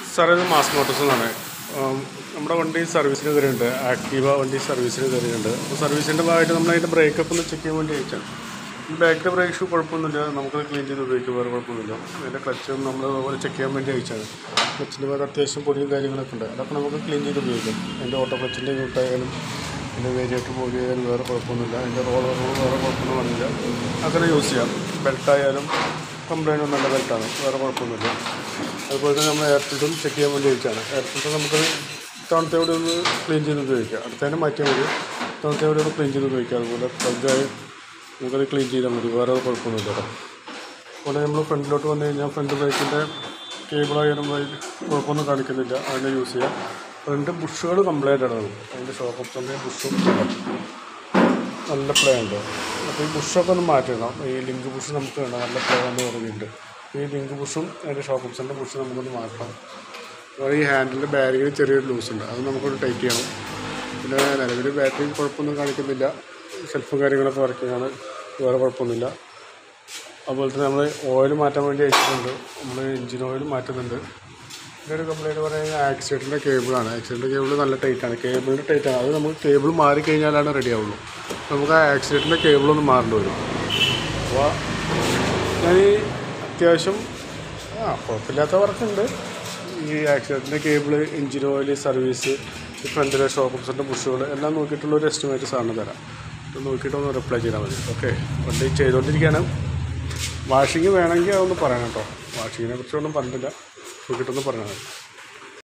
സാറേ ഇത് mass Motors എന്നാണ് ഉം, നമ്മുടെ വണ്ടി സർവീസിന് കയറിയുണ്ട് ആക്റ്റീവ വണ്ടി സർവീസിന് കയറിയുണ്ട് അപ്പോൾ സർവീസിൻ്റെ ഭാഗമായിട്ട് നമ്മൾ അതിൻ്റെ ബ്രേക്കപ്പ് ഒന്ന് ചെക്ക് ചെയ്യാൻ വേണ്ടി അയച്ചാണ് ബാക്കിലെ ബ്രേക്ക് ഷൂ കുഴപ്പമൊന്നുമില്ല നമുക്ക് ക്ലീൻ ചെയ്ത് ഉപയോഗിക്കും വേറെ കുഴപ്പമൊന്നുമില്ല അതിൻ്റെ ക്ലച്ചും നമ്മൾ അതുപോലെ ചെക്ക് ചെയ്യാൻ വേണ്ടി അയച്ചാണ് ക്ലച്ചിൻ്റെ ഭാഗത്ത് അത്യാവശ്യം പൊടിയും കാര്യങ്ങളൊക്കെ ഉണ്ട് അതൊക്കെ നമുക്ക് ക്ലീൻ ചെയ്ത് ഉപയോഗിക്കാം അതിൻ്റെ ഓട്ടോ ക്ലച്ചിൻ്റെ യൂട്ടായാലും അതിൻ്റെ വേരിയേറ്റർ ബോഡി ആയാലും വേറെ കുഴപ്പമൊന്നുമില്ല അതിൻ്റെ റോളർ വേറെ കുഴപ്പമൊന്നും വന്നില്ല അങ്ങനെ യൂസ് ചെയ്യാം ബെൽറ്റായാലും കംപ്ലൈൻറ്റ് നല്ല ബെൽറ്റാണ് വേറെ കുഴപ്പമൊന്നുമില്ല അതുപോലെ തന്നെ നമ്മൾ എയർ ഫിൽറ്ററും ചെക്ക് ചെയ്യാൻ വേണ്ടി വെച്ചാണ് എയർ ഫിൽറ്റർ നമുക്ക് തണുത്തോടെ ഒന്ന് ക്ലീൻ ചെയ്ത് ഉപയോഗിക്കാം അടുത്തതിനെ മാറ്റിയാൽ മതി തണുത്തോടെ ഒന്ന് ക്ലീൻ ചെയ്ത് ഉപയോഗിക്കാം അതുപോലെ പ്ലഗായി നമുക്കത് ക്ലീൻ ചെയ്താൽ മതി വേറെ കുഴപ്പമൊന്നുമില്ല കേട്ടോ അതുപോലെ നമ്മൾ ഫ്രണ്ടിലോട്ട് വന്നു കഴിഞ്ഞാൽ ഫ്രണ്ട് ബ്രേക്കിൻ്റെ കേബിളായാലും കുഴപ്പമൊന്നും കാണിക്കുന്നില്ല അതിനെ യൂസ് ചെയ്യാം ഫ്രണ്ട് ബുഷുകൾ കംപ്ലൈൻ്റ് ആണ് നമുക്ക് അതിൻ്റെ ഷോക്ക് ഓപ്ഷൻ്റെ ബുഷും നല്ല പ്ലേ ഉണ്ട് അപ്പോൾ ഈ ബുഷൊക്കെ ഒന്ന് മാറ്റണം ഈ ലിങ്ക് ബുഷ് നമുക്ക് വേണം നല്ല പ്ലേ എന്ന് പറഞ്ഞിട്ടുണ്ട് ഈ ലിങ്ക് ബുഷും അതിൻ്റെ ഷോക്ക് ഓപ്ഷൻ്റെ ബുഷ് നമുക്കൊന്ന് മാറ്റണം അതുപോലെ ഈ ഹാൻഡിലിൻ്റെ ബാരിങ്ങിന് ചെറിയൊരു ലൂസ് ഉണ്ട് അത് നമുക്കൊന്ന് ടൈറ്റ് ചെയ്യണം പിന്നെ നിലവിൽ ബാറ്ററി കുഴപ്പമൊന്നും കാണിക്കുന്നില്ല സെൽഫും കാര്യങ്ങളൊക്കെ വർക്കിങ്ങാണ് വേറെ കുഴപ്പമൊന്നുമില്ല അതുപോലെ തന്നെ നമ്മൾ ഓയിൽ മാറ്റാൻ വേണ്ടി അയച്ചിട്ടുണ്ട് നമ്മൾ എഞ്ചിൻ ഓയിൽ മാറ്റുന്നുണ്ട് ഇതിൻ്റെ ഒരു കംപ്ലൈൻറ്റ് പറയുന്നത് ആക്സിഡൻറ്റിൻ്റെ കേബിളാണ് ആക്സിഡൻറ്റ് കേബിൾ നല്ല ടൈറ്റാണ് കേബിളിൻ്റെ ടൈറ്റാണ് അത് നമുക്ക് കേബിൾ മാറി കഴിഞ്ഞാലാണ് റെഡി ആവുള്ളൂ നമുക്ക് ആ ആക്സിഡൻറ്റിൻ്റെ കേബിളൊന്ന് മാറേണ്ടി വരും അപ്പോൾ ഞാൻ ഈ അത്യാവശ്യം ആ കുഴപ്പമില്ലാത്ത വർക്കുണ്ട് ഈ ആക്സിഡൻറ്റിൻ്റെ കേബിൾ എഞ്ചിൻ ഓയിൽ സർവീസ് ഈ ഫ്രണ്ടിലെ ഷോക്കപ്സിൻ്റെ ബുഷുകൾ എല്ലാം നോക്കിയിട്ടുള്ള ഒരു എസ്റ്റിമേറ്റ് സാറിന് തരാം ഇത് നോക്കിയിട്ട് ഒന്ന് റിപ്ലൈ ചെയ്താൽ മതി ഓക്കെ വണ്ടി ചെയ്തുകൊണ്ടിരിക്കുകയാണ് വാഷിങ് വേണമെങ്കിൽ അതൊന്ന് പറയണം കേട്ടോ വാഷിങ്ങിനെ കുറിച്ചൊന്നും പറഞ്ഞിട്ടില്ല നോക്കിയിട്ടൊന്ന് പറഞ്ഞാൽ മതി